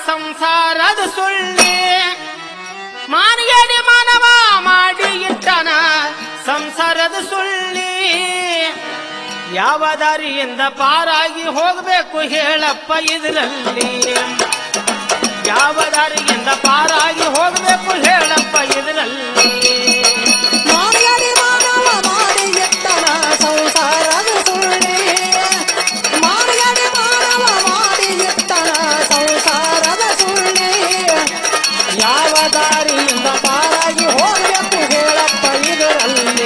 ಸಂಸಾರದ ಸುಳ್ಳಿ ಮಾನಗೇಡಿ ಮಾನವ ಮಾಡಿ ಇಟ್ಟನ ಸಂಸಾರದ ಸುಳ್ಳಿ ಯಾವ ದಾರಿಯಿಂದ ಪಾರಾಗಿ ಹೋಗಬೇಕು ಹೇಳಪ್ಪ ಇದರಲ್ಲಿ ಯಾವ ದಾರಿಯಿಂದ ಪಾರಾಗಿ ಹೋಗಬೇಕು ಹೇಳಪ್ಪ ಇದರಲ್ಲಿ ಮಾನಗಡಿ ಮಾನವ ಮಾಡಿ ಎತ್ತನ ಸಂಸಾರದ ಸುಳ್ಳಿ ಮಾನಗಡಿ ಮಾನವ ಮಾಡಿ ಎತ್ತನ ಸಂಸಾರದ ಸುಳ್ಳಿ ಯಾವ ದಾರಿಯಿಂದ ಪಾರಾಗಿ ಹೋಗಬೇಕು ಹೇಳಪ್ಪ ಇದರಲ್ಲಿ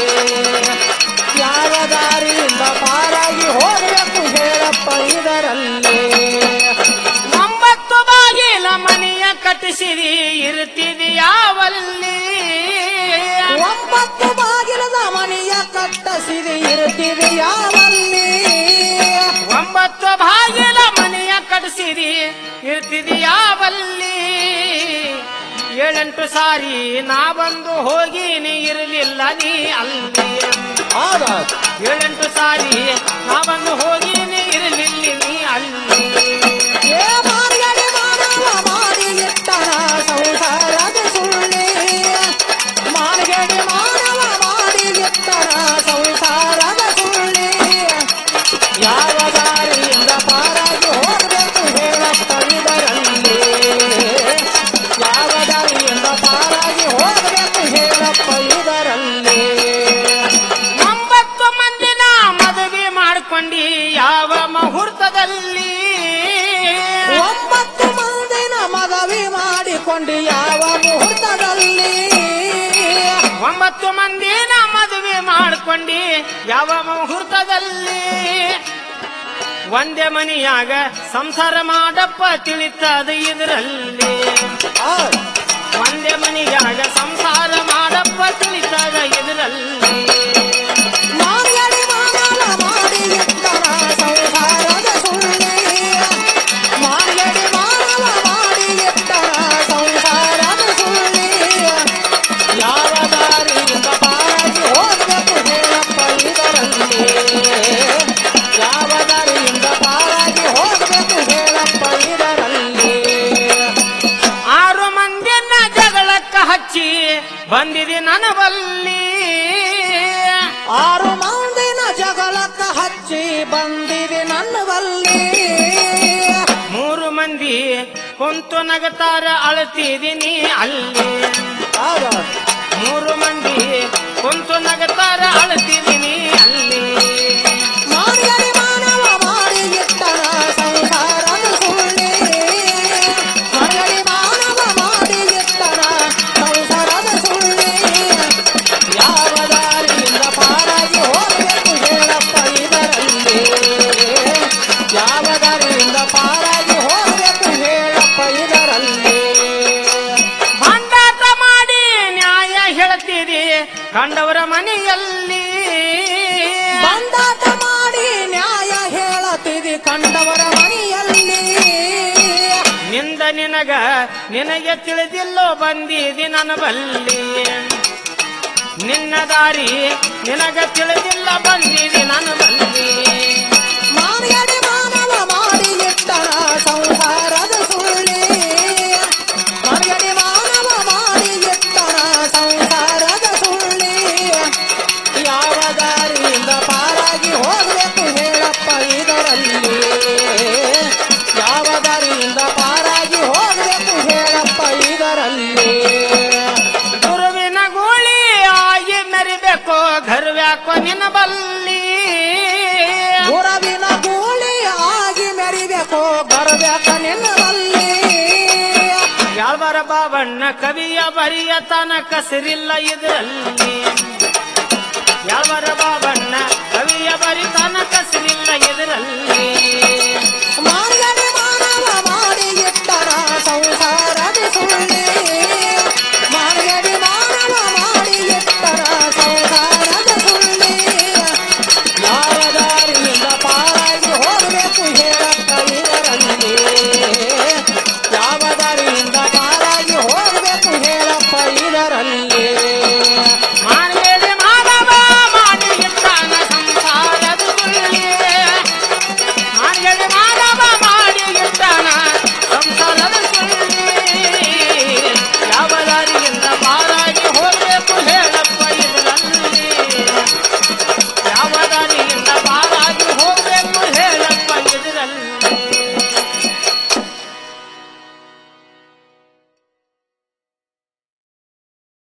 ಯಾವ ದಾರಿಯಿಂದ ಪಾರಾಗಿ ಹೋಗಬೇಕು ಹೇಳಪ್ಪ ಇದರಲ್ಲಿ ಒಂಬತ್ತು ಬಾಗಿಲ ಮನೆಯ ಕಟ್ಟಿಸಿರಿ ಇರ್ತಿದಿ ಯಾವಲ್ಲಿ ಒಂಬತ್ತು ಬಾಗಿಲದ ಮನೆಯ ಕಟ್ಟಸಿರಿ ಇರುತ್ತಿದೆ ಯಾವಲ್ಲಿ ಒಂಬತ್ತು ಬಾಗಿಲ ಮನೆಯ ಕಟ್ಟಿಸಿರಿ ಇರ್ತಿದಿ ಯಾವಲ್ಲಿ ಏಳೆಂಟು ಸಾರಿ ನಾ ಬಂದು ಹೋಗಿ ನೀ ಇರಲಿಲ್ಲ ನೀ ಅಲ್ಲಿ ಹೌದೌದು ಏಳೆಂಟು ಸಾರಿ ನಾ ಬಂದು ಹೋಗಿ ನೀ ಇರಲಿಲ್ಲ ನೀ ಅಲ್ಲಿ ಏ ಮಾರ್ಗಡೆ ಮಾನವ ಮಾಡಿ ಇಟ್ಟನ ಸಂಸಾರದ ಸುಳ್ಳಿ ಮಾರ್ಗಡೆ ಮಾನವ ಮಾಡಿ ಇಟ್ಟನ ಸಂಸಾರದ ಸುಳ್ಳಿ ಯಾವ ದಾರಿಯಿಂದ ಪಾರಾಗಿ ಹೋಗಬೇಕು ಹೇಳಪ್ಪ ಇದರಲ್ಲಿ ಯಾವ ದಾರಿಯಿಂದ ಪಾರಾಗಿ ಹೋಗಬೇಕು ಹೇಳಪ್ಪ ಇದರಲ್ಲಿ ಒಂಬತ್ತು ಮಂದಿನ ಮದುವೆ ಮಾಡ್ಕೊಂಡಿ ಯಾವ ಮುಹೂರ್ತದಲ್ಲಿ ಒಂಬತ್ತು ಮಂದಿನ ಮಗವಿ ಮಾಡಿಕೊಂಡು ಯಾವ ಮುಹೂರ್ತದಲ್ಲಿ ಒಂಬತ್ತು ಮಂದಿನ ಮದುವೆ ಮಾಡ್ಕೊಂಡಿ ಯಾವ ಮುಹೂರ್ತದಲ್ಲಿ ಒಂದೇ ಮನಿಯಾಗ ಸಂಸಾರ ಮಾಡಪ್ಪ ತಿಳಿತದ ಇದರಲ್ಲಿ ಹೌದು. ಒಂದೇ ಮನಿಯಾಗ ಸಂಸಾರ ಮಾಡಪ್ಪ ತಿಳಿತದ ಇದರಲ್ಲಿ ಮಾರ್ಗಡಿ ಮಾನವ ಮಾಡಿ ಇಟ್ಟನ ಸಂಸಾರದ ಸುಳ್ಳಿ ಮಾರ್ಗಡಿ ಮಾನವ ಮಾಡಿ ಇಟ್ಟನ ಸಂಸಾರದ ಸುಳ್ಳಿ ಯಾವ ದಾರಿಯಿಂದ ಪಾರಾಗಿ ಹೋಗಬೇಕು ಹೇಳಪ್ಪ ಇದರಲ್ಲಿ ಯಾವ ದಾರಿಯಿಂದ ಪಾರಾಗಿ ಹೋಗಬೇಕು ಹೇಳಪ್ಪ ಇದರಲ್ಲಿ ಆರು ಮಂದಿನ ಜಗಳಕ್ಕ ಹಚ್ಚಿ ಬಂದಿದೆ ನನ್ನ ಬಲ್ಲಿ ಆರು ಮಂದಿನ ಜಗಳಕ್ಕ ಹಚ್ಚಿ ಬಂದಿದೆ ನನ್ನ ಬಲ್ಲಿ ಮೂರು ಮಂದಿ ಕುಂತು ನಗತಾರ ಅಳತಿದೀನಿ ಅಲ್ಲಿ ಹೌದೌದು. ಮೂರು ಮಂದಿ ಕುಂತು ನಗತಾರ ಅಳತಿದೀನಿ ಅಲ್ಲಿ ಮಾರ್ಗಡಿ ಮಾನವ ಮಾಡಿ ಇಟ್ಟನ ಸಂಸಾರದ ಸುಳ್ಳಿ ಮಾರ್ಗಡಿ ಮಾನವ ಮಾಡಿ ಇಟ್ಟನ ಸಂಸಾರದ ಸುಳ್ಳಿ ಯಾವ ದಾರಿಯಿಂದ ಪಾರಾಗಿ ಹೋಗಬೇಕು ಹೇಳಪ್ಪ ಇದರಲ್ಲಿ ಯಾವ ದಾರಿಯಿಂದ ಪಾರಾಗಿ ಹೋಗಬೇಕು ಹೇಳಪ್ಪ ಇದರಲ್ಲಿ ಬಂಡಾಟ ಮಾಡಿ ನ್ಯಾಯ ಹೇಳ್ತೀರಿ ಕಂಡವರ ಮನೆಯಲ್ಲಿ ಬಂದಾಟ ಮಾಡಿ ನ್ಯಾಯ ಹೇಳತಿದಿ ಕಂಡವರ ಮನೆಯಲ್ಲಿ ನಿಂದ ನಿನಗ ನಿನಗೆ ತಿಳಿದಿಲ್ಲೋ ಬಂದಿದಿ ನನ್ನ ಬಲ್ಲಿ ನಿನ್ನ ದಾರಿ ನಿನಗ ತಿಳಿದಿಲ್ಲ ಬಂದಿದಿ ನನ್ನ ಬಲ್ಲಿ ಮಾರ್ಗಡಿ ಮಾನವ ಮಾಡಿ ಇಟ್ಟನ ಸಂಸಾರದ ಸುಳ್ಳಿ ಮಾರ್ಗಡಿ ಮಾನವ ಮಾಡಿ ಇಟ್ಟನ ಸಂಸಾರದ ಸುಳ್ಳಿ ಯಾವ ದಾರಿಯಿಂದ ಪಾರಾಗಿ ಹೋಗಬೇಕು ಹೇಳಪ್ಪ ಇದರಲ್ಲಿ ಯಾವ ದಾರಿಯಿಂದ ಪಾರಾಗಿ ಹೋಗಬೇಕು ಹೇಳಪ್ಪ ಇದರಲ್ಲಿ ಗುರುವಿನ ಗೋಳಿ ಆಗಿ ಮೆರಿಬೇಕು ಗರ್ವ್ಯಾಕೋ ನಿನ್ನ ಬಲ್ಲಿ ಗುರವಿನ ಗೂಳಿ ಆಗಿ ಮೆರಿಬೇಕು ಬರಬೇಕ ನಿನ್ನಲ್ಲಿ ಯಾವರ ಬಾಬಣ್ಣ ಕವಿಯ ಬರಿಯ ತನ ಕಸರಿಲ್ಲ ಇದರಲ್ಲಿ ಯಾವರ ಬಾಬಣ್ಣ ಕವಿಯ ಬರಿ ತನ ಕಸರಿಲ್ಲ ಇದರಲ್ಲಿ ಮಾರ್ಗಡಿ